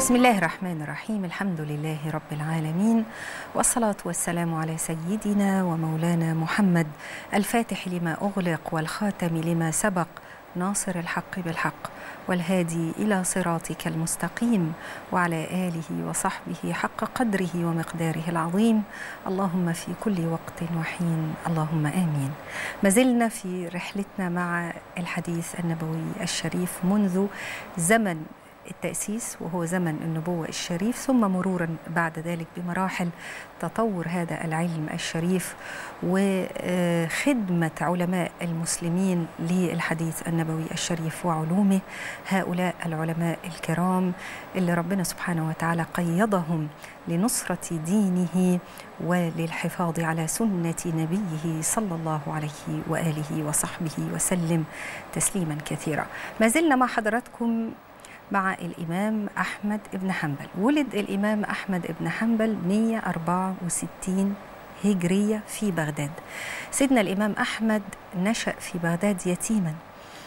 بسم الله الرحمن الرحيم الحمد لله رب العالمين والصلاة والسلام على سيدنا ومولانا محمد الفاتح لما أغلق والخاتم لما سبق ناصر الحق بالحق والهادي إلى صراطك المستقيم وعلى آله وصحبه حق قدره ومقداره العظيم اللهم في كل وقت وحين اللهم آمين ما زلنا في رحلتنا مع الحديث النبوي الشريف منذ زمن التأسيس وهو زمن النبوة الشريف ثم مرورا بعد ذلك بمراحل تطور هذا العلم الشريف وخدمة علماء المسلمين للحديث النبوي الشريف وعلومه هؤلاء العلماء الكرام اللي ربنا سبحانه وتعالى قيضهم لنصرة دينه وللحفاظ على سنة نبيه صلى الله عليه وآله وصحبه وسلم تسليما كثيرا ما زلنا مع حضراتكم مع الإمام أحمد بن حنبل ولد الإمام أحمد بن حنبل 164 هجرية في بغداد سيدنا الإمام أحمد نشأ في بغداد يتيما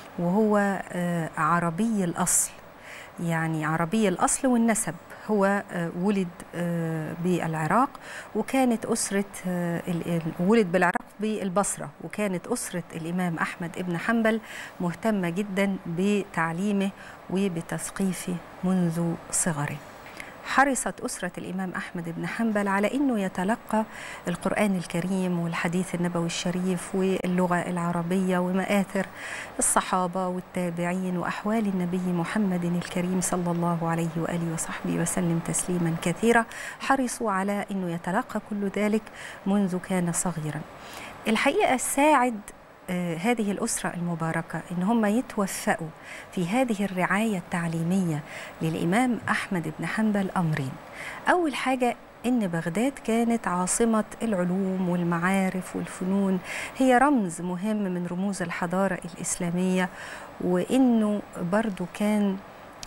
وهو عربي الأصل يعني عربي الأصل والنسب هو ولد بالعراق وكانت أسرة ولد بالعراق بالبصرة وكانت أسرة الإمام أحمد بن حنبل مهتمة جدا بتعليمه وبتثقيفه منذ صغره حرصت أسرة الإمام أحمد بن حنبل على أنه يتلقى القرآن الكريم والحديث النبوي الشريف واللغة العربية ومآثر الصحابة والتابعين وأحوال النبي محمد الكريم صلى الله عليه وآله وصحبه وسلم تسليما كثيرا حرصوا على أنه يتلقى كل ذلك منذ كان صغيرا الحقيقة ساعد هذه الأسرة المباركة إن هم يتوفقوا في هذه الرعاية التعليمية للإمام أحمد بن حنبل أمرين أول حاجة إن بغداد كانت عاصمة العلوم والمعارف والفنون هي رمز مهم من رموز الحضارة الإسلامية وإنه برضو كان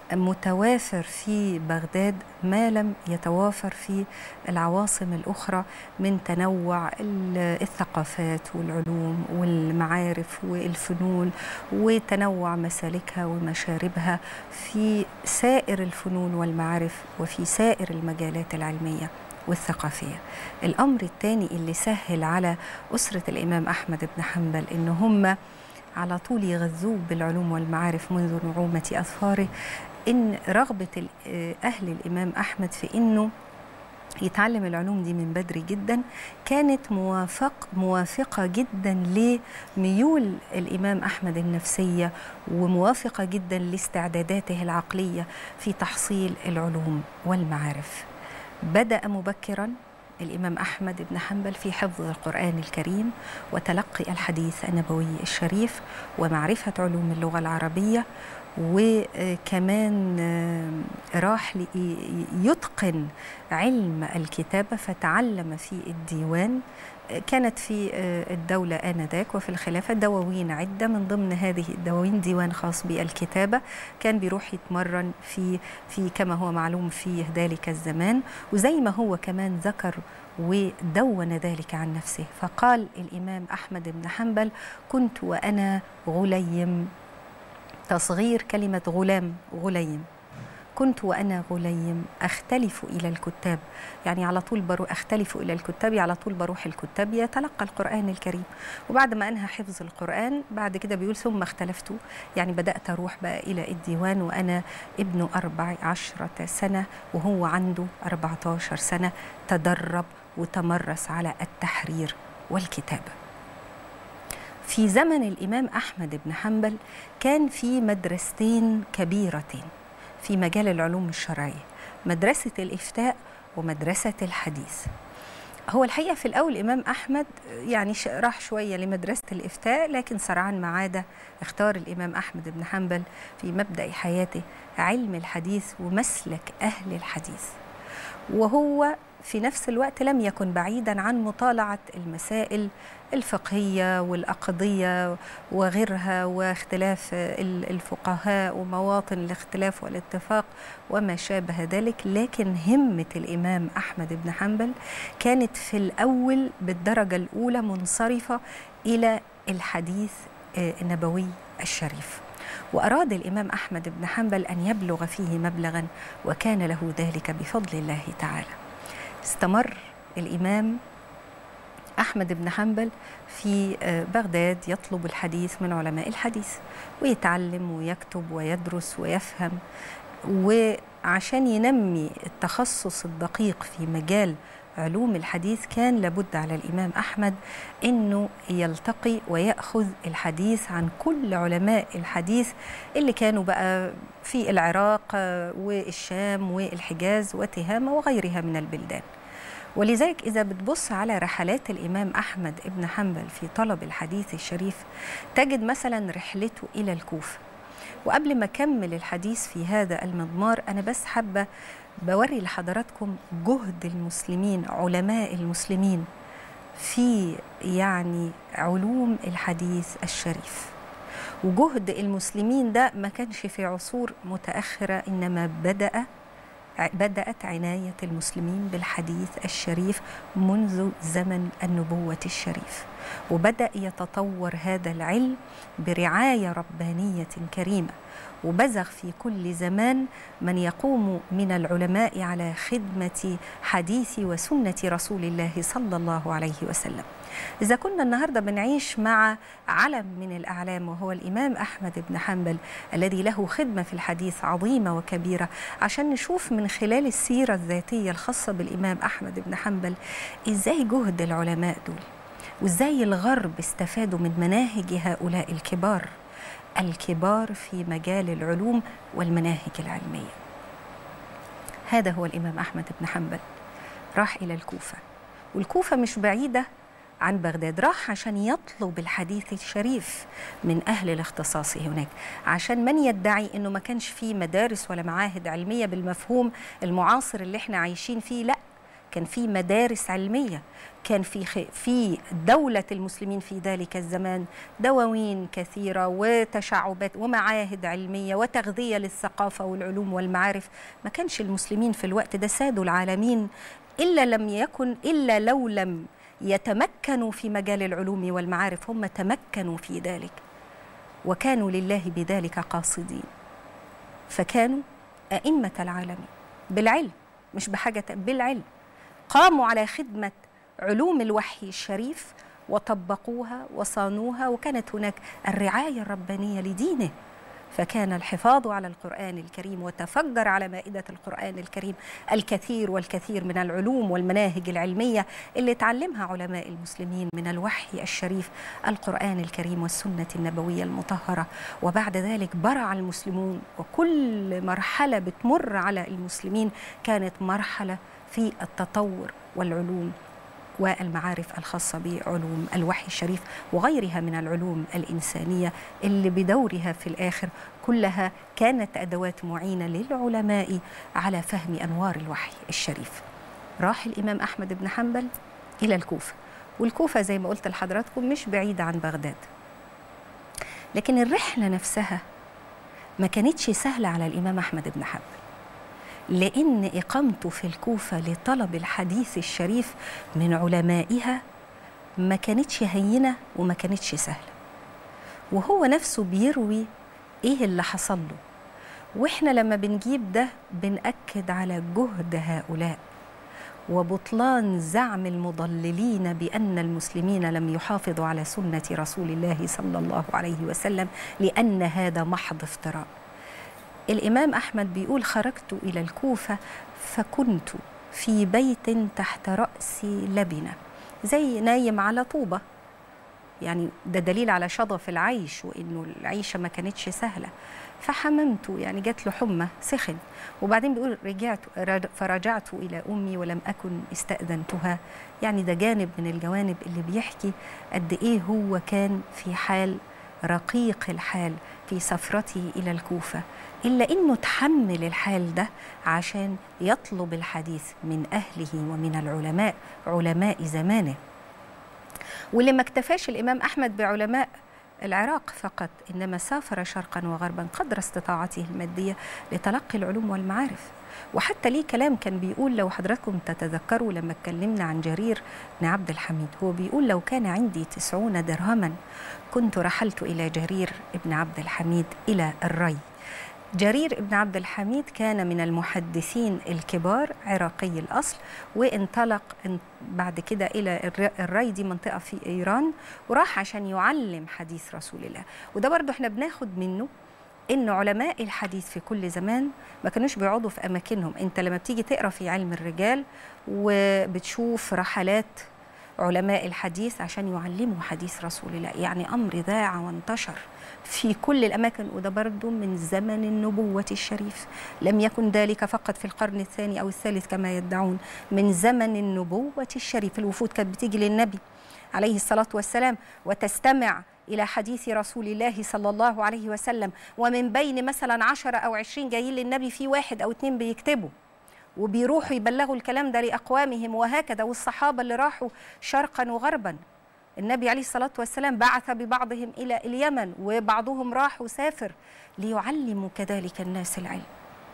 متوافر في بغداد ما لم يتوافر في العواصم الأخرى من تنوع الثقافات والعلوم والمعارف والفنون وتنوع مسالكها ومشاربها في سائر الفنون والمعارف وفي سائر المجالات العلمية والثقافية الأمر الثاني اللي سهل على أسرة الإمام أحمد بن حنبل إن هم على طول يغذوه بالعلوم والمعارف منذ نعومة أظفاره ان رغبه اهل الامام احمد في انه يتعلم العلوم دي من بدري جدا كانت موافق موافقة جدا لميول الإمام أحمد النفسية وموافقة جدا لاستعداداته العقلية في تحصيل العلوم والمعارف بدأ مبكرا الإمام أحمد بن حنبل في حفظ القرآن الكريم وتلقي الحديث النبوي الشريف ومعرفة علوم اللغة العربية وكمان راح يتقن علم الكتابة فتعلم في الديوان كانت في الدولة آنذاك وفي الخلافة دواوين عدة من ضمن هذه الدواوين ديوان خاص بالكتابة كان بيروح يتمرن في في كما هو معلوم في ذلك الزمان وزي ما هو كمان ذكر ودون ذلك عن نفسه فقال الإمام أحمد بن حنبل كنت وأنا غليم تصغير كلمة غلام غليم كنت وأنا غليم أختلف إلى الكتاب يعني على طول بروح أختلف إلى الكتاب على طول بروح الكتاب يتلقى القرآن الكريم وبعد ما أنهى حفظ القرآن بعد كده بيقول ثم اختلفت يعني بدأت أروح بقى إلى الديوان وأنا ابن أربع عشرة سنة وهو عنده 14 سنة تدرب وتمرس على التحرير والكتابه في زمن الإمام أحمد بن حنبل كان في مدرستين كبيرتين في مجال العلوم الشرعية مدرسة الإفتاء ومدرسة الحديث هو الحقيقة في الأول الإمام أحمد يعني راح شوية لمدرسة الإفتاء لكن سرعان ما عاد اختار الإمام أحمد بن حنبل في مبدأ حياته علم الحديث ومسلك أهل الحديث وهو في نفس الوقت لم يكن بعيدا عن مطالعة المسائل الفقهية والأقضية وغيرها واختلاف الفقهاء ومواطن الاختلاف والاتفاق وما شابه ذلك لكن همة الإمام أحمد بن حنبل كانت في الأول بالدرجة الأولى منصرفة إلى الحديث النبوي الشريف وأراد الإمام أحمد بن حنبل أن يبلغ فيه مبلغا وكان له ذلك بفضل الله تعالى استمر الإمام أحمد بن حنبل في بغداد يطلب الحديث من علماء الحديث ويتعلم ويكتب ويدرس ويفهم وعشان ينمي التخصص الدقيق في مجال علوم الحديث كان لابد على الإمام أحمد أنه يلتقي ويأخذ الحديث عن كل علماء الحديث اللي كانوا بقى في العراق والشام والحجاز وتهامة وغيرها من البلدان ولذلك إذا بتبص على رحلات الإمام أحمد ابن حنبل في طلب الحديث الشريف تجد مثلا رحلته إلى الكوفة وقبل ما أكمل الحديث في هذا المضمار أنا بس حابة بوري لحضراتكم جهد المسلمين علماء المسلمين في يعني علوم الحديث الشريف وجهد المسلمين ده ما كانش في عصور متأخرة إنما بدأ بدأت عناية المسلمين بالحديث الشريف منذ زمن النبوة الشريف وبدأ يتطور هذا العلم برعاية ربانية كريمة وبزغ في كل زمان من يقوم من العلماء على خدمة حديث وسنة رسول الله صلى الله عليه وسلم إذا كنا النهاردة بنعيش مع علم من الأعلام وهو الإمام أحمد بن حنبل الذي له خدمة في الحديث عظيمة وكبيرة عشان نشوف من خلال السيرة الذاتية الخاصة بالإمام أحمد بن حنبل إزاي جهد العلماء دول وإزاي الغرب استفادوا من مناهج هؤلاء الكبار الكبار في مجال العلوم والمناهج العلمية هذا هو الإمام أحمد بن حنبل راح إلى الكوفة والكوفة مش بعيدة عن بغداد راح عشان يطلب الحديث الشريف من أهل الاختصاص هناك عشان من يدعي أنه ما كانش فيه مدارس ولا معاهد علمية بالمفهوم المعاصر اللي احنا عايشين فيه لأ كان في مدارس علميه كان في في دوله المسلمين في ذلك الزمان دواوين كثيره وتشعبات ومعاهد علميه وتغذيه للثقافه والعلوم والمعارف ما كانش المسلمين في الوقت ده سادوا العالمين الا لم يكن الا لو لم يتمكنوا في مجال العلوم والمعارف هم تمكنوا في ذلك وكانوا لله بذلك قاصدين فكانوا ائمه العالمين بالعلم مش بحاجه بالعلم قاموا على خدمة علوم الوحي الشريف وطبقوها وصانوها وكانت هناك الرعاية الربانية لدينه فكان الحفاظ على القرآن الكريم وتفجر على مائدة القرآن الكريم الكثير والكثير من العلوم والمناهج العلمية اللي تعلمها علماء المسلمين من الوحي الشريف القرآن الكريم والسنة النبوية المطهرة وبعد ذلك برع المسلمون وكل مرحلة بتمر على المسلمين كانت مرحلة في التطور والعلوم والمعارف الخاصة بعلوم الوحي الشريف وغيرها من العلوم الإنسانية اللي بدورها في الآخر كلها كانت أدوات معينة للعلماء على فهم أنوار الوحي الشريف راح الإمام أحمد بن حنبل إلى الكوفة والكوفة زي ما قلت لحضراتكم مش بعيدة عن بغداد لكن الرحلة نفسها ما كانتش سهلة على الإمام أحمد بن حنبل لأن إقامته في الكوفة لطلب الحديث الشريف من علمائها ما كانتش هينة وما كانتش سهلة وهو نفسه بيروي إيه اللي حصل له وإحنا لما بنجيب ده بنأكد على جهد هؤلاء وبطلان زعم المضللين بأن المسلمين لم يحافظوا على سنة رسول الله صلى الله عليه وسلم لأن هذا محض افتراء الإمام أحمد بيقول خرجت إلى الكوفة فكنت في بيت تحت رأسي لبنة زي نايم على طوبة يعني ده دليل على شظف العيش وإنه العيشة ما كانتش سهلة فحممت يعني جات له حمى سخن وبعدين بيقول رجعت فرجعت إلى أمي ولم أكن استأذنتها يعني ده جانب من الجوانب اللي بيحكي قد إيه هو كان في حال رقيق الحال في سفرته إلى الكوفة إلا إنه تحمل الحال ده عشان يطلب الحديث من أهله ومن العلماء علماء زمانه واللي ما اكتفاش الإمام أحمد بعلماء العراق فقط إنما سافر شرقا وغربا قدر استطاعته المادية لتلقي العلوم والمعارف وحتى ليه كلام كان بيقول لو حضراتكم تتذكروا لما اتكلمنا عن جرير بن عبد الحميد هو بيقول لو كان عندي تسعون درهما كنت رحلت إلى جرير بن عبد الحميد إلى الري جرير بن عبد الحميد كان من المحدثين الكبار عراقي الأصل وانطلق بعد كده إلى الري دي منطقة في إيران وراح عشان يعلم حديث رسول الله وده برضو احنا بناخد منه ان علماء الحديث في كل زمان ما كانوش بيقعدوا في اماكنهم انت لما بتيجي تقرا في علم الرجال وبتشوف رحلات علماء الحديث عشان يعلموا حديث رسول الله يعني امر ذاع وانتشر في كل الاماكن وده برضه من زمن النبوه الشريف لم يكن ذلك فقط في القرن الثاني او الثالث كما يدعون من زمن النبوه الشريف الوفود كانت بتيجي للنبي عليه الصلاه والسلام وتستمع إلى حديث رسول الله صلى الله عليه وسلم ومن بين مثلا عشرة أو عشرين جايين للنبي في واحد أو اتنين بيكتبوا وبيروحوا يبلغوا الكلام ده لأقوامهم وهكذا والصحابة اللي راحوا شرقا وغربا النبي عليه الصلاة والسلام بعث ببعضهم إلى اليمن وبعضهم راح وسافر ليعلموا كذلك الناس العلم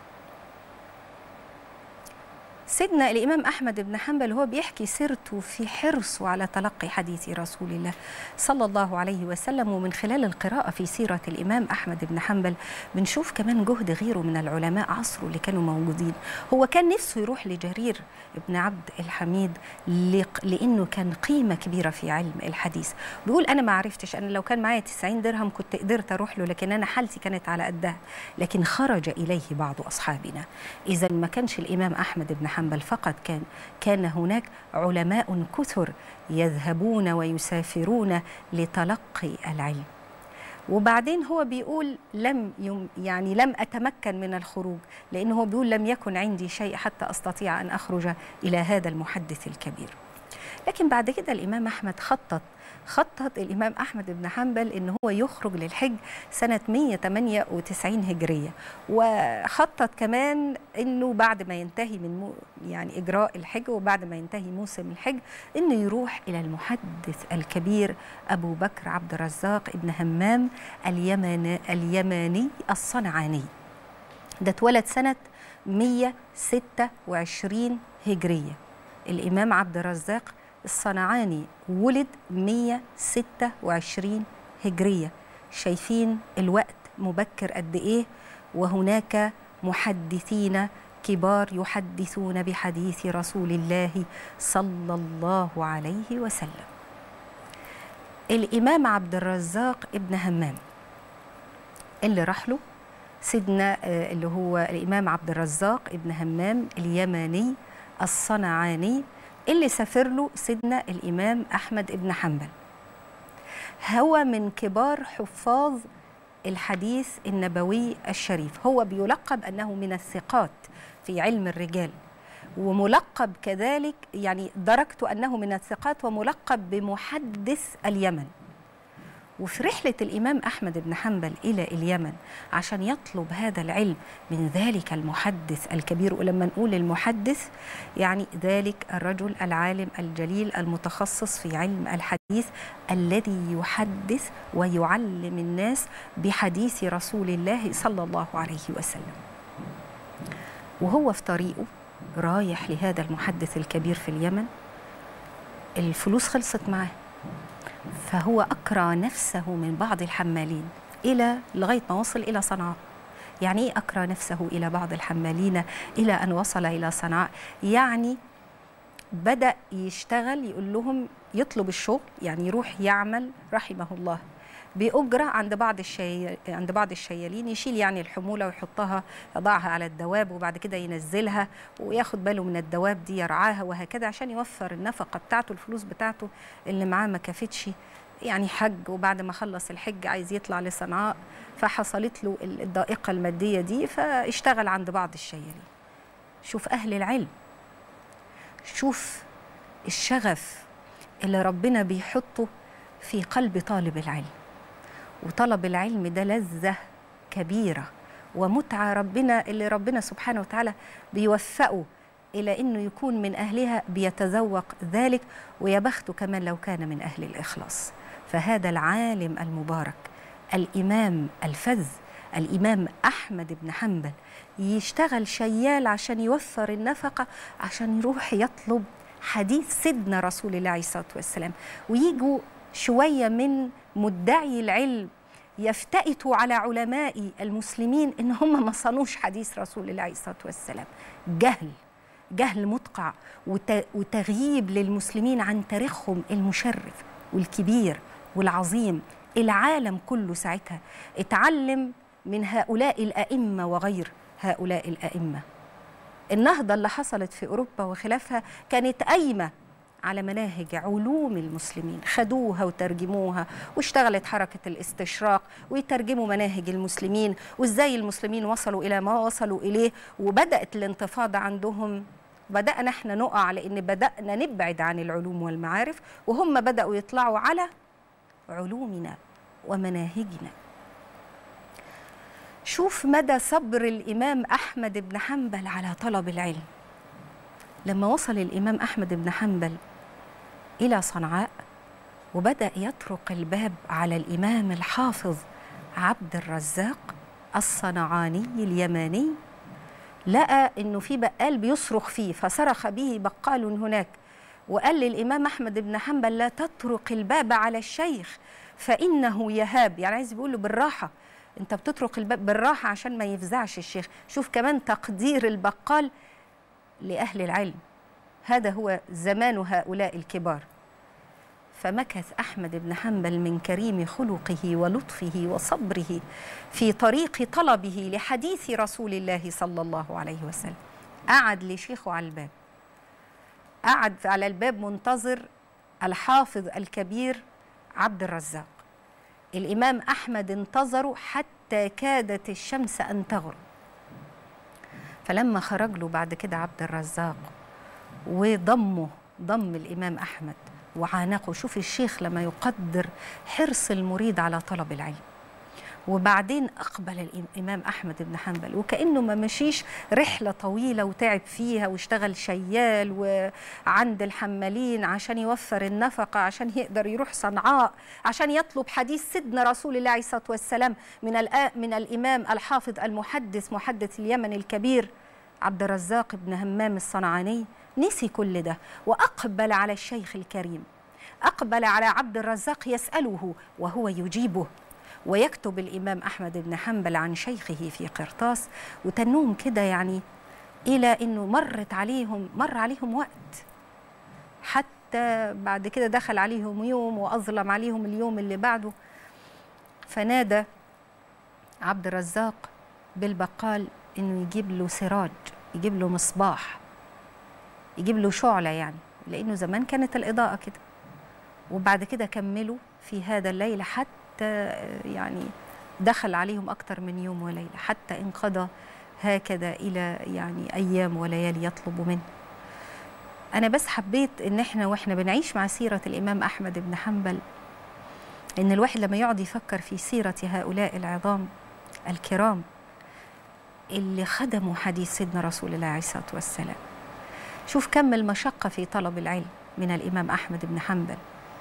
سيدنا الإمام أحمد بن حنبل هو بيحكي سيرته في حرصه على تلقي حديث رسول الله صلى الله عليه وسلم ومن خلال القراءة في سيرة الإمام أحمد بن حنبل بنشوف كمان جهد غيره من العلماء عصره اللي كانوا موجودين هو كان نفسه يروح لجرير بن عبد الحميد لأنه كان قيمة كبيرة في علم الحديث بيقول أنا ما عرفتش أنا لو كان معايا 90 درهم كنت قدرت أروح له لكن أنا حالتي كانت على قدها لكن خرج إليه بعض أصحابنا إذا ما كانش الإمام أحمد بن حنبل فقط كان كان هناك علماء كثر يذهبون ويسافرون لتلقي العلم وبعدين هو بيقول لم يم يعني لم اتمكن من الخروج لانه هو بيقول لم يكن عندي شيء حتى استطيع ان اخرج الى هذا المحدث الكبير لكن بعد كده الامام احمد خطط خطط الإمام أحمد بن حنبل إن هو يخرج للحج سنة 198 هجرية وخطط كمان إنه بعد ما ينتهي من مو يعني إجراء الحج وبعد ما ينتهي موسم الحج إنه يروح إلى المحدث الكبير أبو بكر عبد الرزاق ابن همام اليمن اليماني الصنعاني ده اتولد سنة 126 هجرية الإمام عبد الرزاق الصنعاني ولد 126 هجرية شايفين الوقت مبكر قد إيه وهناك محدثين كبار يحدثون بحديث رسول الله صلى الله عليه وسلم الإمام عبد الرزاق ابن همام اللي راح له سيدنا اللي هو الإمام عبد الرزاق ابن همام اليماني الصنعاني اللي سافر له سيدنا الإمام أحمد بن حنبل هو من كبار حفاظ الحديث النبوي الشريف هو بيلقب أنه من الثقات في علم الرجال وملقب كذلك يعني درجته أنه من الثقات وملقب بمحدث اليمن وفي رحلة الإمام أحمد بن حنبل إلى اليمن عشان يطلب هذا العلم من ذلك المحدث الكبير ولما نقول المحدث يعني ذلك الرجل العالم الجليل المتخصص في علم الحديث الذي يحدث ويعلم الناس بحديث رسول الله صلى الله عليه وسلم وهو في طريقه رايح لهذا المحدث الكبير في اليمن الفلوس خلصت معاه فهو أكرى نفسه من بعض الحمالين إلى لغاية ما وصل إلى صنعاء يعني إيه أكرى نفسه إلى بعض الحمالين إلى أن وصل إلى صنعاء يعني بدأ يشتغل يقول لهم يطلب الشغل يعني يروح يعمل رحمه الله بأجرة عند بعض الشي... عند بعض الشيالين يشيل يعني الحمولة ويحطها يضعها على الدواب وبعد كده ينزلها وياخد باله من الدواب دي يرعاها وهكذا عشان يوفر النفقة بتاعته الفلوس بتاعته اللي معاه ما كافتش يعني حج وبعد ما خلص الحج عايز يطلع لصنعاء فحصلت له الضائقة المادية دي فاشتغل عند بعض الشيالين شوف أهل العلم شوف الشغف اللي ربنا بيحطه في قلب طالب العلم وطلب العلم ده لذة كبيرة ومتعة ربنا اللي ربنا سبحانه وتعالى بيوفقه إلى أنه يكون من أهلها بيتذوق ذلك ويا بخته كمان لو كان من أهل الإخلاص فهذا العالم المبارك الامام الفذ الامام احمد بن حنبل يشتغل شيال عشان يوفر النفقه عشان يروح يطلب حديث سيدنا رسول الله عليه الصلاه والسلام ويجوا شويه من مدعي العلم يفتئتوا على علماء المسلمين ان هم ما صنوش حديث رسول الله عليه الصلاه والسلام جهل جهل مدقع وتغييب للمسلمين عن تاريخهم المشرف والكبير والعظيم العالم كله ساعتها اتعلم من هؤلاء الائمه وغير هؤلاء الائمه النهضه اللي حصلت في اوروبا وخلافها كانت قايمه على مناهج علوم المسلمين خدوها وترجموها واشتغلت حركة الاستشراق ويترجموا مناهج المسلمين وازاي المسلمين وصلوا إلى ما وصلوا إليه وبدأت الانتفاضة عندهم بدأنا احنا نقع لأن بدأنا نبعد عن العلوم والمعارف وهم بدأوا يطلعوا على علومنا ومناهجنا شوف مدى صبر الإمام أحمد بن حنبل على طلب العلم لما وصل الإمام أحمد بن حنبل إلى صنعاء وبدأ يطرق الباب على الإمام الحافظ عبد الرزاق الصنعاني اليماني لقى إنه في بقال بيصرخ فيه فصرخ به بقال هناك وقال للإمام أحمد بن حنبل لا تطرق الباب على الشيخ فإنه يهاب يعني عايز بيقول له بالراحة أنت بتطرق الباب بالراحة عشان ما يفزعش الشيخ شوف كمان تقدير البقال لأهل العلم هذا هو زمان هؤلاء الكبار فمكث احمد بن حنبل من كريم خلقه ولطفه وصبره في طريق طلبه لحديث رسول الله صلى الله عليه وسلم قعد لشيخه على الباب قعد على الباب منتظر الحافظ الكبير عبد الرزاق الامام احمد انتظره حتى كادت الشمس ان تغرب فلما خرج له بعد كده عبد الرزاق وضمه ضم الإمام أحمد وعانقه شوف الشيخ لما يقدر حرص المريد على طلب العلم وبعدين أقبل الإمام أحمد بن حنبل وكأنه ما مشيش رحلة طويلة وتعب فيها واشتغل شيال وعند الحمالين عشان يوفر النفقة عشان يقدر يروح صنعاء عشان يطلب حديث سيدنا رسول الله عليه الصلاة والسلام من, من الإمام الحافظ المحدث محدث اليمن الكبير عبد الرزاق بن همام الصنعاني نسي كل ده واقبل على الشيخ الكريم اقبل على عبد الرزاق يساله وهو يجيبه ويكتب الامام احمد بن حنبل عن شيخه في قرطاس وتنوم كده يعني الى انه مرت عليهم مر عليهم وقت حتى بعد كده دخل عليهم يوم واظلم عليهم اليوم اللي بعده فنادى عبد الرزاق بالبقال انه يجيب له سراج يجيب له مصباح يجيب له شعلة يعني لأنه زمان كانت الإضاءة كده وبعد كده كملوا في هذا الليل حتى يعني دخل عليهم أكثر من يوم وليلة حتى انقضى هكذا إلى يعني أيام وليالي يطلب منه أنا بس حبيت إن إحنا وإحنا بنعيش مع سيرة الإمام أحمد بن حنبل إن الواحد لما يقعد يفكر في سيرة هؤلاء العظام الكرام اللي خدموا حديث سيدنا رسول الله عليه الصلاة والسلام شوف كم المشقة في طلب العلم من الإمام أحمد بن حنبل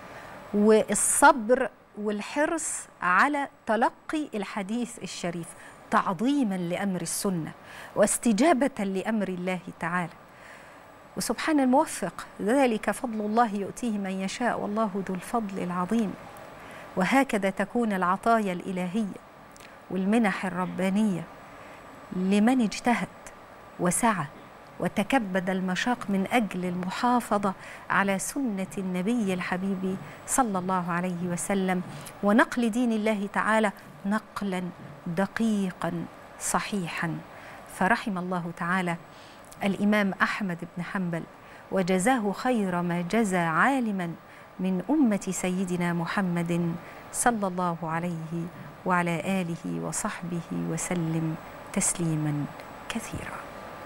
والصبر والحرص على تلقي الحديث الشريف تعظيما لأمر السنة واستجابة لأمر الله تعالى وسبحان الموفق ذلك فضل الله يؤتيه من يشاء والله ذو الفضل العظيم وهكذا تكون العطايا الإلهية والمنح الربانية لمن اجتهد وسعى وتكبد المشاق من اجل المحافظه على سنه النبي الحبيب صلى الله عليه وسلم ونقل دين الله تعالى نقلا دقيقا صحيحا فرحم الله تعالى الامام احمد بن حنبل وجزاه خير ما جزى عالما من امه سيدنا محمد صلى الله عليه وعلى اله وصحبه وسلم تسليما كثيرا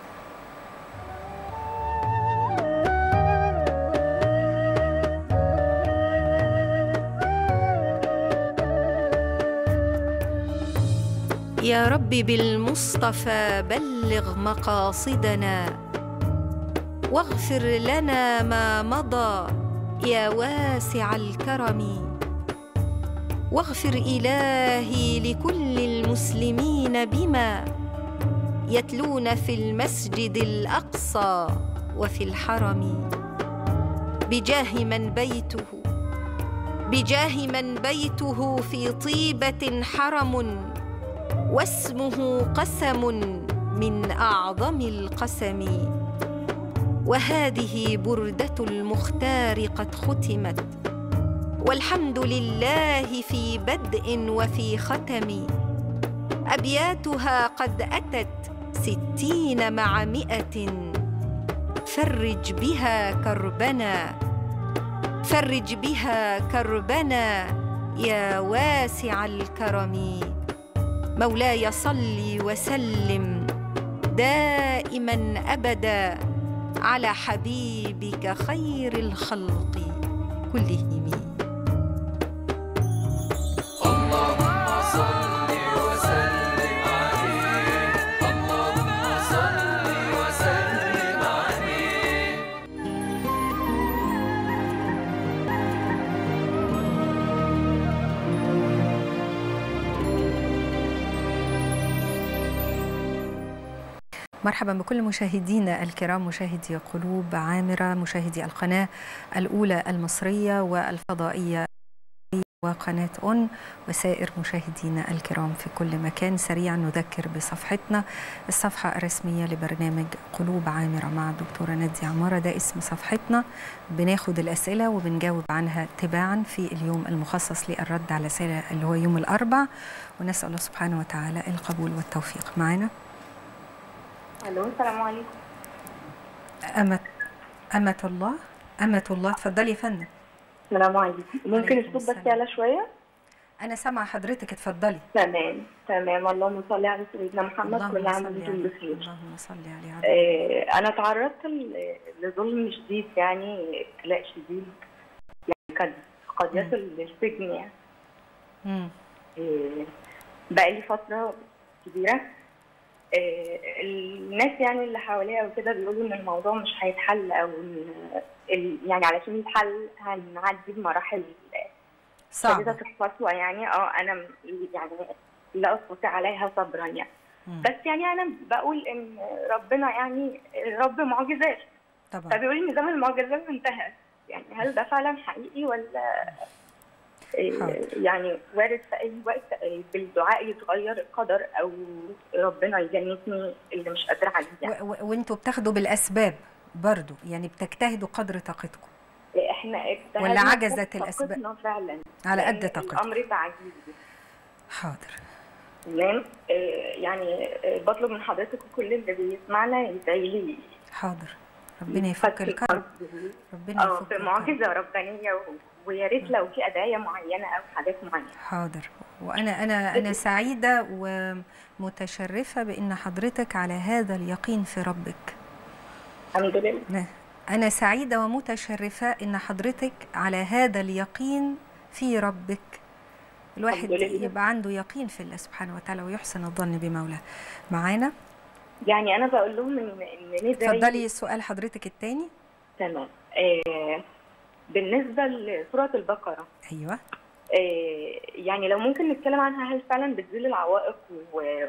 يا رب بالمصطفى بلغ مقاصدنا واغفر لنا ما مضى يا واسع الكرم واغفر إلهي لكل المسلمين بما يتلون في المسجد الأقصى وفي الحرم بجاه من بيته بجاه من بيته في طيبة حرم واسمه قسم من أعظم القسم وهذه بردة المختار قد ختمت والحمد لله في بدء وفي ختم أبياتها قد أتت ستين مع مئة فرج بها كربنا فرج بها كربنا يا واسع الكرم مولاي صل وسلم دائما ابدا على حبيبك خير الخلق كلهم مرحبا بكل مشاهدينا الكرام مشاهدي قلوب عامرة مشاهدي القناة الأولى المصرية والفضائية وقناة أون وسائر مشاهدينا الكرام في كل مكان سريعا نذكر بصفحتنا الصفحة الرسمية لبرنامج قلوب عامرة مع الدكتورة نادية عمارة ده اسم صفحتنا بناخد الأسئلة وبنجاوب عنها تباعا في اليوم المخصص للرد على الأسئلة اللي هو يوم الأربع ونسأل الله سبحانه وتعالى القبول والتوفيق معنا الو السلام عليكم أمة أمة الله أمة الله اتفضلي يا فندم السلام عليكم ممكن عليكم الصوت بس السلام. يعلى شويه أنا سامعة حضرتك اتفضلي تمام تمام اللهم صل على سيدنا محمد اللهم كل عام صل وانتم عليه بخير اللهم صل عليه عبد آه، انا تعرضت ل- لظلم شديد يعني ابتلاء شديد يعني قد قد مم. يصل للسجن يعني مم. آه، بقالي فتره كبيره آه، الناس يعني اللي حواليا وكده بيقولوا ان الموضوع مش هيتحل او ان ال- يعني علشان يتحل هنعدي بمراحل شديدة صعبة القسوة يعني اه انا م- يعني لا استطيع عليها صبرا يعني مم. بس يعني انا بقول ان ربنا يعني رب معجزات طبعا فبيقول ان زمن المعجزات انتهى يعني هل ده فعلا حقيقي ولا إيه، حاضر. يعني وارد في اي وقت إيه، بالدعاء يتغير القدر او ربنا يجنسني اللي مش قادره عليه يعني. و- و- وانتوا بتاخدوا بالاسباب برضو يعني بتجتهدوا قدر طاقتكم احنا اجتهدنا ولا عجزت فوق الأسباب؟ طاقتنا فعلا على لأن قد طاقتكم الامر تعجيزي حاضر تمام آه، يعني آه، بطلب من حضرتك وكل اللي بيسمعنا يدعي لي حاضر ربنا يفك الكرب ربنا اه يفك الكرب بمعجزه ربانيه و- ويا ريت لو في ادعيه معينه او حاجات معينه حاضر وانا انا انا سعيده ومتشرفه بان حضرتك على هذا اليقين في ربك الحمد لله ن- انا سعيده ومتشرفه ان حضرتك على هذا اليقين في ربك الواحد الحمد لله. يبقى عنده يقين في الله سبحانه وتعالى ويحسن الظن بمولاه معانا يعني انا بقول لهم ان ان ندعي اتفضلي سؤال حضرتك الثاني تمام آه، بالنسبه لسوره البقره ايوه آه، يعني لو ممكن نتكلم عنها هل فعلا بتزيل العوائق و-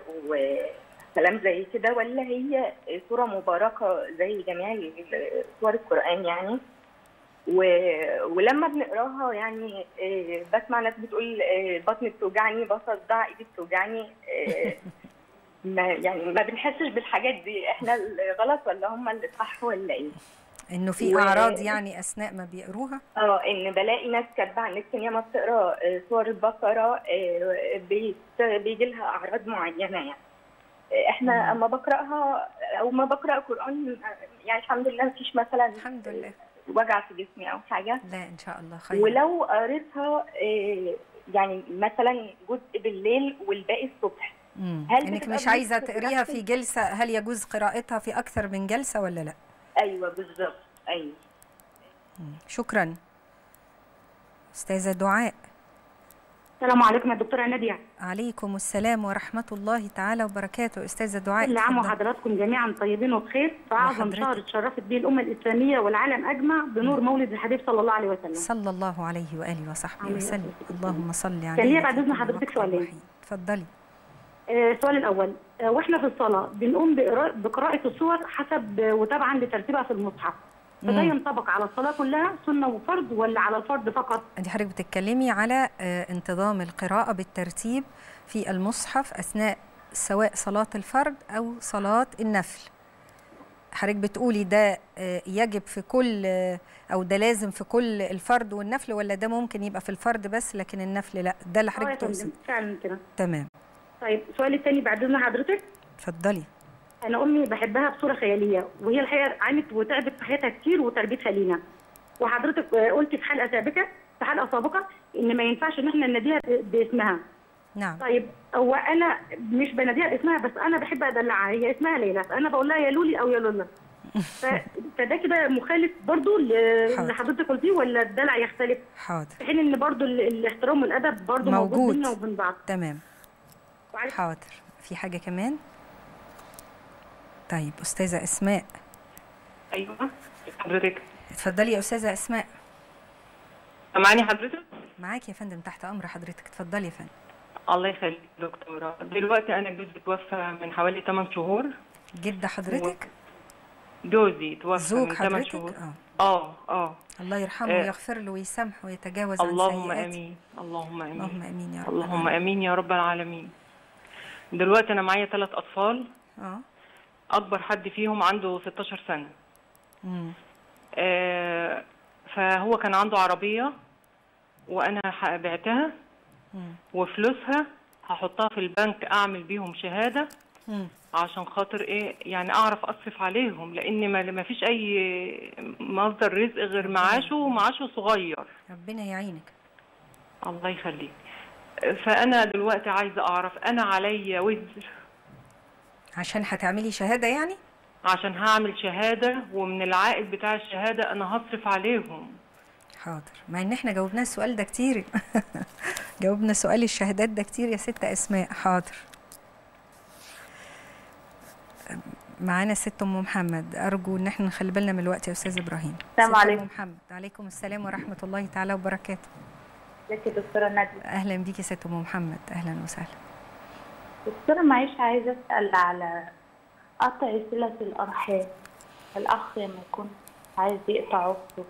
وكلام زي كده ولا هي سورة مباركة زي جميع ال- سور القرآن يعني و... ولما بنقراها يعني آه، بسمع ناس بتقول آه، بطني بتوجعني بصدع ايدي بتوجعني آه، ما يعني ما بنحسش بالحاجات دي احنا اللي غلط ولا هم اللي صح ولا ايه؟ انه في و- اعراض يعني اثناء ما بيقروها اه ان بلاقي ناس كاتبه على النت ان هي ما بتقرا آه، سور البقره آه، بيت- بيجي لها اعراض معينه يعني آه، احنا مم. اما بقراها او ما بقرا قران آه، يعني الحمد لله مفيش مثلا الحمد لله وجع في جسمي او حاجه لا ان شاء الله خير ولو قريتها آه، يعني مثلا جزء بالليل والباقي الصبح مم. هل انك بتبقى مش عايزه بنفس- تقريها بنفس- في جلسه هل يجوز قراءتها في اكثر من جلسه ولا لا ايوه بالظبط ايوه مم. شكرا استاذه دعاء السلام عليكم يا دكتوره ناديه عليكم السلام ورحمة الله تعالى وبركاته أستاذة دعاء كل عام اتفضلي. وحضراتكم جميعا طيبين وبخير في اعظم وحضرتك. شهر اتشرفت به الامه الاسلاميه والعالم اجمع بنور مولد الحبيب صلى الله عليه وسلم صلى الله عليه وآله وصحبه عليه وسلم الصلاة اللهم صل عليه كان ليا بعد إذن حضرتك سؤالين. اتفضلي آه، السؤال الاول آه، واحنا في الصلاه بنقوم بقراءة- بقراءه السور حسب آه، وتبعا لترتيبها في المصحف فده مم. ينطبق على الصلاه كلها سنه وفرض ولا على الفرض فقط أنت حضرتك بتتكلمي على آه، انتظام القراءة بالترتيب في المصحف أثناء سواء صلاة الفرد أو صلاة النفل حضرتك بتقولي ده آه، يجب في كل آه، أو ده لازم في كل الفرد والنفل ولا ده ممكن يبقى في الفرد بس لكن النفل لا ده اللي اه يا حضرتك فندم تقصد فعلا كده تمام طيب السؤال الثاني بعد اذن حضرتك اتفضلي انا امي بحبها بصوره خياليه وهي الحقيقه عانت وتعبت في حياتها كتير وتربيتها لينا وحضرتك آه، قلت في حلقه سابقه في حلقه سابقه ان ما ينفعش ان احنا نناديها ب- باسمها نعم طيب هو انا مش بناديها باسمها بس انا بحب ادلعها هي اسمها ليلى فانا بقول لها يا لولي او يا لولا ف... فده كده مخالف برضو ل- حاضر. اللي حضرتك قلتيه ولا الدلع يختلف حاضر في حين ان برضو ال- الاحترام والادب برضو موجود, موجود. بيننا وبين بعض تمام وعليك- حاضر في حاجة كمان طيب أستاذة أسماء ايوه حضرتك اتفضلي يا أستاذة أسماء سامعني حضرتك معاك يا فندم تحت أمر حضرتك اتفضلي يا فندم الله يخليك دكتوره دلوقتي انا جوزي توفى من حوالي 8 شهور جدة حضرتك جوزي توفى زوج من 8 حضرتك شهور اه اه اه الله يرحمه آه. ويغفر له ويسامحه ويتجاوز عن اللهم سيئاته امين اللهم امين اللهم امين يا رب اللهم العالمين. امين يا رب العالمين دلوقتي انا معايا ثلاث اطفال اه اكبر حد فيهم عنده 16 سنه امم آه فهو كان عنده عربيه وانا ح- بعتها مم. وفلوسها هحطها في البنك اعمل بيهم شهاده مم. عشان خاطر ايه يعني اعرف اصرف عليهم لان ما ما فيش اي مصدر رزق غير معاشه ومعاشه صغير ربنا يعينك الله يخليك فانا دلوقتي عايزه اعرف انا عليا وزر عشان هتعملي شهادة يعني عشان هعمل شهاده ومن العائد بتاع الشهاده انا هصرف عليهم حاضر مع ان احنا جاوبنا السؤال ده كتير جاوبنا سؤال الشهادات ده كتير يا ست اسماء حاضر معانا ست ام محمد ارجو ان احنا نخلي بالنا من الوقت يا استاذ ابراهيم السلام ست عليكم. ام محمد عليكم السلام ورحمه الله تعالى وبركاته ازيك يا دكتوره ناديه اهلا بيكي ست ام محمد اهلا وسهلا دكتورة معيش عايزة أسأل على قطع صلة الأرحام الأخ لما يكون عايز يقطع أخته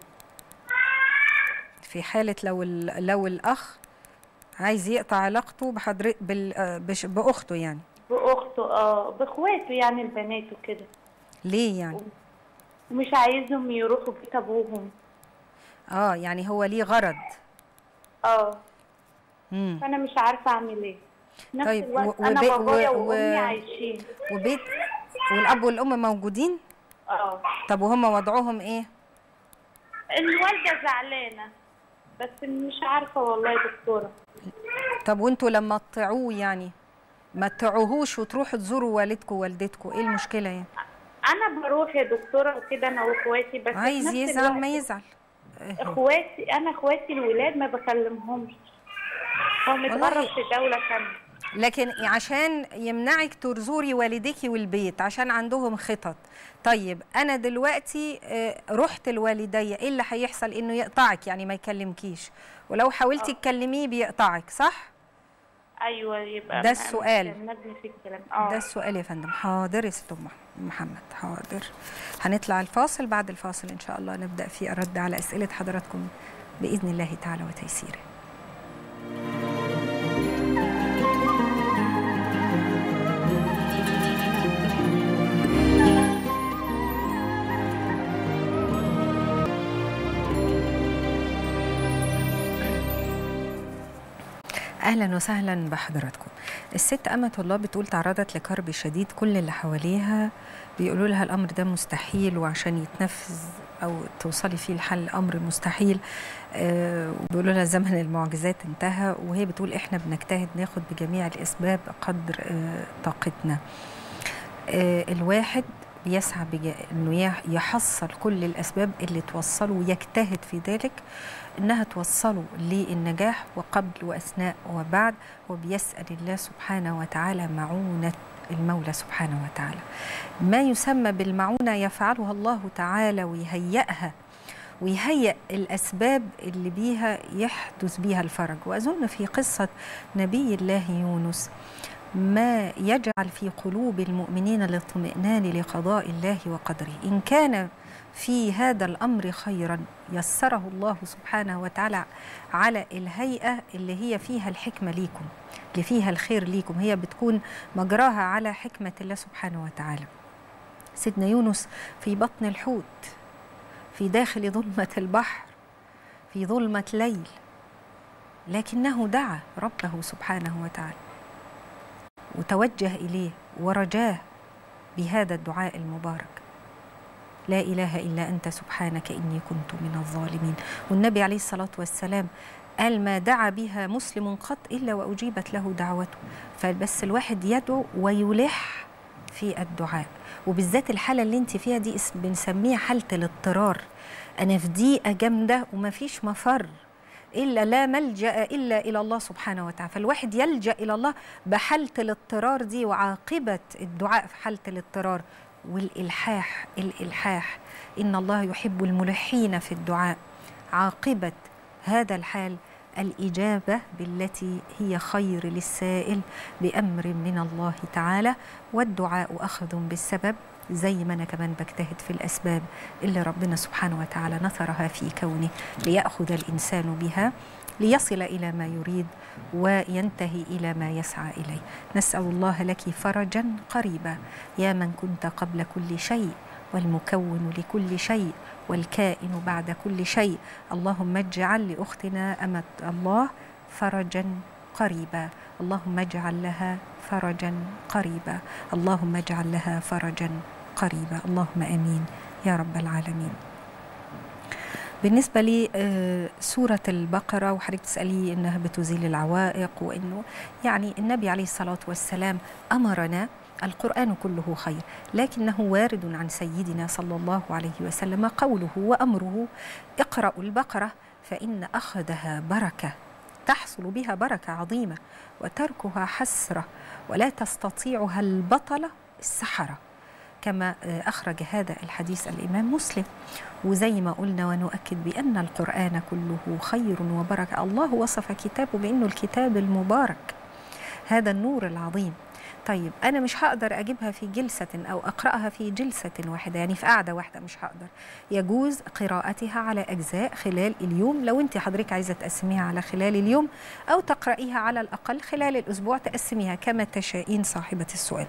في حاله لو ال- لو الاخ عايز يقطع علاقته بحضر بال... آه، بش... باخته يعني بأخته اه بإخواته يعني البنات وكده ليه يعني ومش عايزهم يروحوا بيت أبوهم اه يعني هو ليه غرض اه امم فأنا مش عارفة أعمل إيه في نفس طيب، الوقت و- أنا وب- بابايا و- و- وأمي عايشين وبيت والاب والام موجودين اه طب وهم وضعهم ايه الوالدة زعلانة بس مش عارفة والله يا دكتورة طب وانتوا لما تطيعوه يعني ما تطيعوهوش وتروحوا تزوروا والدكم ووالدتكم ايه المشكله يعني أنا بروح يا دكتورة وكده أنا وإخواتي بس في عايز نفس يزعل ما الوقت يزعل اخواتي انا اخواتي الولاد ما بكلمهمش هو متغرب في دوله ثانيه لكن عشان يمنعك تزوري والديكي والبيت عشان عندهم خطط طيب انا دلوقتي آه، رحت لوالدي ايه اللي هيحصل انه يقطعك يعني ما يكلمكيش ولو حاولتي تكلميه بيقطعك صح ايوه يبقى ده ما- السؤال. مش نبني في الكلام اه ده السؤال يا فندم حاضر يا ست أم محمد حاضر هنطلع الفاصل بعد الفاصل ان شاء الله نبدا في الرد على اسئله حضراتكم باذن الله تعالى وتيسيره اهلا وسهلا بحضراتكم الست امة الله بتقول تعرضت لكرب شديد كل اللي حواليها بيقولوا لها الامر ده مستحيل وعشان يتنفذ او توصلي فيه الحل امر مستحيل آه وبيقولوا لها زمن المعجزات انتهى وهي بتقول احنا بنجتهد ناخد بجميع الاسباب قدر آه طاقتنا آه الواحد بيسعى بج... انه يح- يحصل كل الاسباب اللي توصله ويجتهد في ذلك انها توصله للنجاح وقبل واثناء وبعد وبيسال الله سبحانه وتعالى معونه المولى سبحانه وتعالى ما يسمى بالمعونه يفعلها الله تعالى ويهيئها ويهيئ الاسباب اللي بيها يحدث بيها الفرج واظن في قصه نبي الله يونس ما يجعل في قلوب المؤمنين الاطمئنان لقضاء الله وقدره ان كان في هذا الامر خيرا يسره الله سبحانه وتعالى على الهيئه اللي هي فيها الحكمه ليكم اللي فيها الخير ليكم هي بتكون مجراها على حكمه الله سبحانه وتعالى سيدنا يونس في بطن الحوت في داخل ظلمه البحر في ظلمه ليل لكنه دعا ربه سبحانه وتعالى وتوجه اليه ورجاه بهذا الدعاء المبارك لا اله الا انت سبحانك اني كنت من الظالمين والنبي عليه الصلاه والسلام قال ما دعا بها مسلم قط الا واجيبت له دعوته فبس الواحد يدعو ويلح في الدعاء وبالذات الحاله اللي انت فيها دي اس- بنسميها حاله الاضطرار انا في ضيقه جامده ومفيش مفر الا لا ملجا الا الى الله سبحانه وتعالى فالواحد يلجا الى الله بحاله الاضطرار دي وعاقبه الدعاء في حاله الاضطرار والالحاح الالحاح ان الله يحب الملحين في الدعاء عاقبه هذا الحال الاجابه بالتي هي خير للسائل بامر من الله تعالى والدعاء اخذ بالسبب زي ما انا كمان بجتهد في الاسباب اللي ربنا سبحانه وتعالى نثرها في كونه لياخذ الانسان بها ليصل الى ما يريد وينتهي الى ما يسعى اليه نسال الله لك فرجا قريبا يا من كنت قبل كل شيء والمكون لكل شيء والكائن بعد كل شيء اللهم اجعل لاختنا امه الله فرجا قريبا اللهم اجعل لها فرجا قريبا اللهم اجعل لها فرجا قريبا اللهم امين يا رب العالمين بالنسبة لي آه، سورة البقرة وحضرتك تسألي إنها بتزيل العوائق وإنه يعني النبي عليه الصلاة والسلام أمرنا القرآن كله خير لكنه وارد عن سيدنا صلى الله عليه وسلم قوله وأمره اقرأوا البقرة فإن أخذها بركة تحصل بها بركة عظيمة وتركها حسرة ولا تستطيعها البطلة السحرة كما آه، أخرج هذا الحديث الإمام مسلم وزي ما قلنا ونؤكد بأن القرآن كله خير وبركة الله وصف كتابه بأنه الكتاب المبارك هذا النور العظيم طيب أنا مش هقدر أجيبها في جلسة أو أقرأها في جلسة واحدة يعني في قعدة واحدة مش هقدر يجوز قراءتها على أجزاء خلال اليوم لو أنت حضرتك عايزة تقسميها على خلال اليوم أو تقرأيها على الأقل خلال الأسبوع تقسميها كما تشائين صاحبة السؤال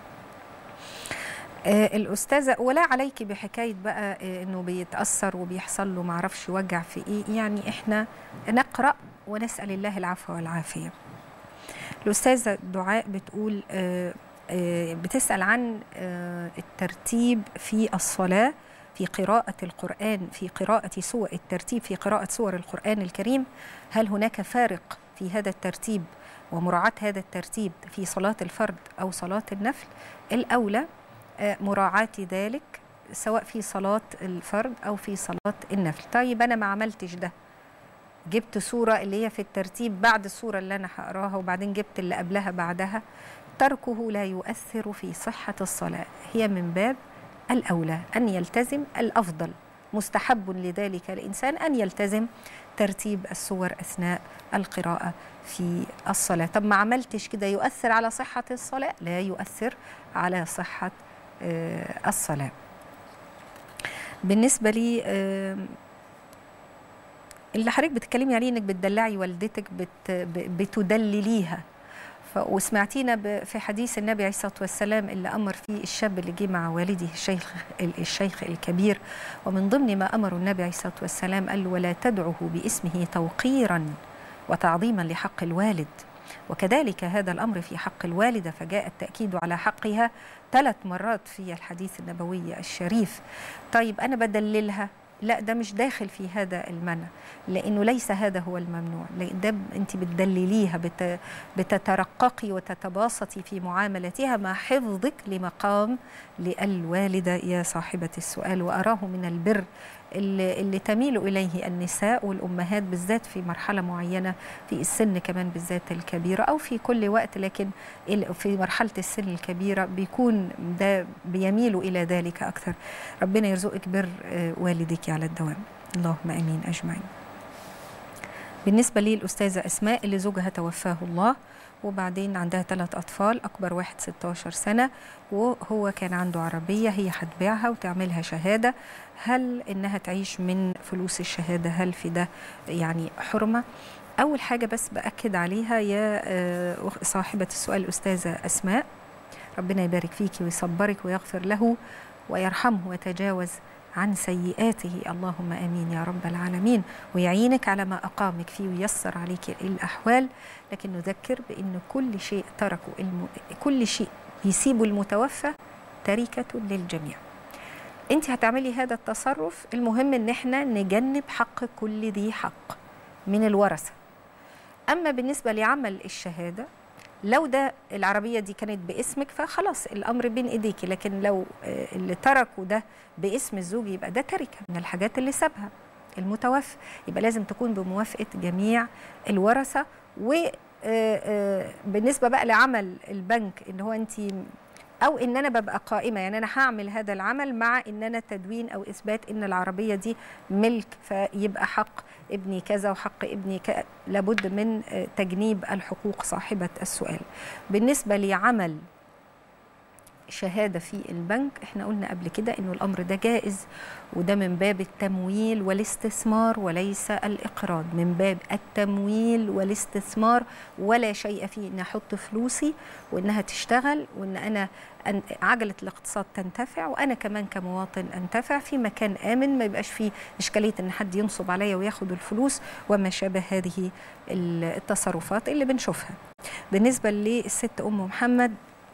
آه الأستاذة ولا عليك بحكاية بقى آه إنه بيتأثر وبيحصل له معرفش وجع في إيه يعني إحنا نقرأ ونسأل الله العفو والعافية الأستاذة دعاء بتقول آه آه بتسأل عن آه الترتيب في الصلاة في قراءة القرآن في قراءة سور الترتيب في قراءة سور القرآن الكريم هل هناك فارق في هذا الترتيب ومراعاة هذا الترتيب في صلاة الفرد أو صلاة النفل الأولى آه، مراعاة ذلك سواء في صلاة الفرد أو في صلاة النفل طيب أنا ما عملتش ده جبت صورة اللي هي في الترتيب بعد الصورة اللي أنا هقراها وبعدين جبت اللي قبلها بعدها تركه لا يؤثر في صحة الصلاة هي من باب الأولى أن يلتزم الأفضل مستحب لذلك الإنسان أن يلتزم ترتيب السور أثناء القراءة في الصلاة طب ما عملتش كده يؤثر على صحة الصلاة لا يؤثر على صحة آه، الصلاة بالنسبة لي آه، اللي حضرتك بتتكلمي عليه انك بتدلعي والدتك بت ب- بتدلليها ف- وسمعتينا ب- في حديث النبي عليه الصلاه والسلام اللي امر فيه الشاب اللي جه مع والده الشيخ ال- الشيخ الكبير ومن ضمن ما امره النبي عليه الصلاه والسلام قال له ولا تدعه باسمه توقيرا وتعظيما لحق الوالد وكذلك هذا الامر في حق الوالده فجاء التاكيد على حقها ثلاث مرات في الحديث النبوي الشريف طيب انا بدللها لا ده مش داخل في هذا المنع لانه ليس هذا هو الممنوع لان ده انت بتدلليها بت بتترققي وتتباسطي في معاملتها مع حفظك لمقام للوالده يا صاحبه السؤال واراه من البر اللي, اللي تميل اليه النساء والامهات بالذات في مرحله معينه في السن كمان بالذات الكبيره او في كل وقت لكن في مرحله السن الكبيره بيكون ده بيميلوا الى ذلك اكثر ربنا يرزقك بر والدك على الدوام اللهم امين اجمعين بالنسبه لي الاستاذه اسماء اللي زوجها توفاه الله وبعدين عندها ثلاث أطفال أكبر واحد 16 سنة وهو كان عنده عربية هي هتبيعها وتعملها شهادة هل إنها تعيش من فلوس الشهادة هل في ده يعني حرمة أول حاجة بس بأكد عليها يا صاحبة السؤال الأستاذة أسماء ربنا يبارك فيك ويصبرك ويغفر له ويرحمه ويتجاوز عن سيئاته اللهم امين يا رب العالمين ويعينك على ما اقامك فيه ويسر عليك الاحوال لكن نذكر بان كل شيء تركه الم... كل شيء يسيبه المتوفى تركه للجميع انت هتعملي هذا التصرف المهم ان احنا نجنب حق كل ذي حق من الورثه اما بالنسبه لعمل الشهاده لو ده العربية دي كانت باسمك فخلاص الأمر بين إيديكي لكن لو اللي تركوا ده باسم الزوج يبقى ده تركة من الحاجات اللي سابها المتوفى يبقى لازم تكون بموافقة جميع الورثة وبالنسبة بقى لعمل البنك إن هو أنت او ان انا ببقى قائمه يعني انا هعمل هذا العمل مع ان انا تدوين او اثبات ان العربيه دي ملك فيبقى حق ابني كذا وحق ابني كذا لابد من تجنيب الحقوق صاحبه السؤال بالنسبه لعمل شهادة في البنك احنا قلنا قبل كده انه الامر ده جائز وده من باب التمويل والاستثمار وليس الاقراض من باب التمويل والاستثمار ولا شيء فيه ان احط فلوسي وانها تشتغل وان انا عجلة الاقتصاد تنتفع وانا كمان كمواطن انتفع في مكان امن ما يبقاش فيه اشكالية ان حد ينصب عليا وياخد الفلوس وما شابه هذه التصرفات اللي بنشوفها بالنسبة للست ام محمد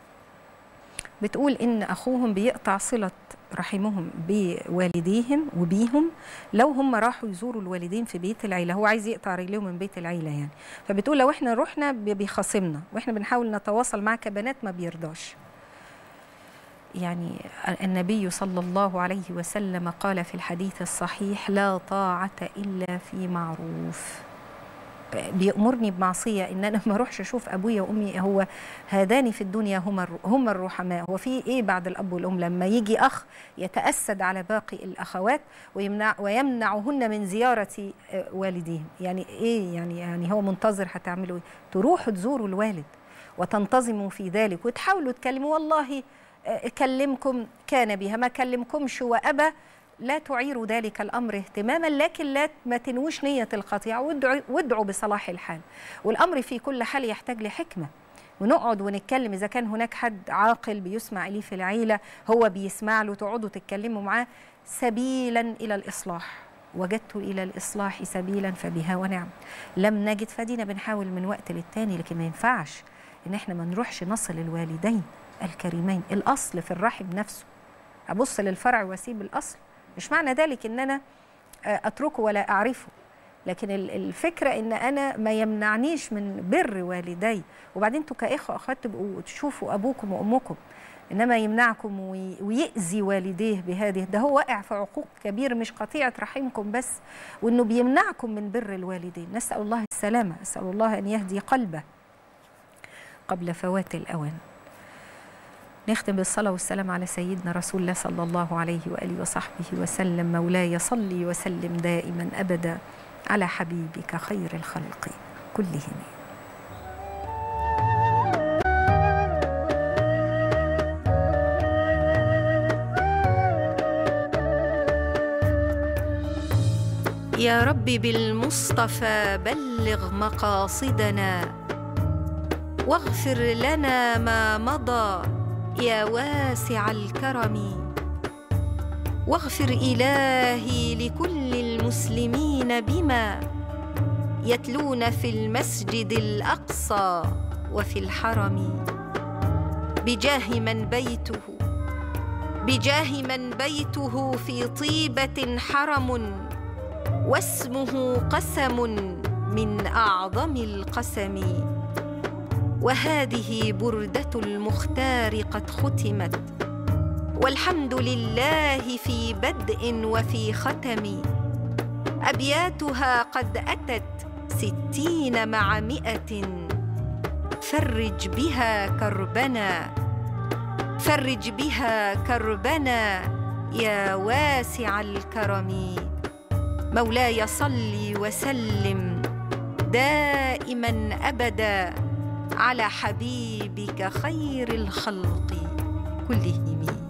بتقول ان اخوهم بيقطع صله رحمهم بوالديهم وبيهم لو هم راحوا يزوروا الوالدين في بيت العيله هو عايز يقطع رجليهم من بيت العيله يعني فبتقول لو احنا رحنا بيخاصمنا واحنا بنحاول نتواصل معاه كبنات ما بيرضاش يعني النبي صلى الله عليه وسلم قال في الحديث الصحيح لا طاعه الا في معروف بيأمرني بمعصية إن أنا ما أروحش أشوف أبويا وأمي هو هذان في الدنيا هما هما الرحماء هو في إيه بعد الأب والأم لما يجي أخ يتأسد على باقي الأخوات ويمنع ويمنعهن من زيارة والديهم يعني إيه يعني يعني هو منتظر هتعملوا إيه تروحوا تزوروا الوالد وتنتظموا في ذلك وتحاولوا تكلموا والله كلمكم كان بها ما كلمكمش وأبى لا تعيروا ذلك الامر اهتماما لكن لا ما تنوش نيه القطيعه وادعوا وادعوا بصلاح الحال والامر في كل حال يحتاج لحكمه ونقعد ونتكلم اذا كان هناك حد عاقل بيسمع ليه في العيله هو بيسمع له تقعدوا تتكلموا معاه سبيلا الى الاصلاح وجدت الى الاصلاح سبيلا فبها ونعم لم نجد فدينا بنحاول من وقت للتاني لكن ما ينفعش ان احنا ما نروحش نصل الوالدين الكريمين الاصل في الرحم نفسه ابص للفرع واسيب الاصل مش معنى ذلك ان انا اتركه ولا اعرفه لكن الفكره ان انا ما يمنعنيش من بر والدي وبعدين انتوا كاخوه اخوات تبقوا تشوفوا ابوكم وامكم انما يمنعكم ويأذي والديه بهذه ده هو واقع في عقوق كبير مش قطيعه رحمكم بس وانه بيمنعكم من بر الوالدين نسال الله السلامه اسال الله ان يهدي قلبه قبل فوات الاوان نختم بالصلاة والسلام على سيدنا رسول الله صلى الله عليه وآله وصحبه وسلم مولاي صلي وسلم دائما أبدا على حبيبك خير الخلق كلهم يا رب بالمصطفى بلغ مقاصدنا واغفر لنا ما مضى يا واسع الكرم واغفر الهي لكل المسلمين بما يتلون في المسجد الاقصى وفي الحرم بجاه من بيته بجاه من بيته في طيبه حرم واسمه قسم من اعظم القسم وهذه برده المختار قد ختمت والحمد لله في بدء وفي ختم ابياتها قد اتت ستين مع مئه فرج بها كربنا فرج بها كربنا يا واسع الكرم مولاي صل وسلم دائما ابدا على حبيبك خير الخلق كلهم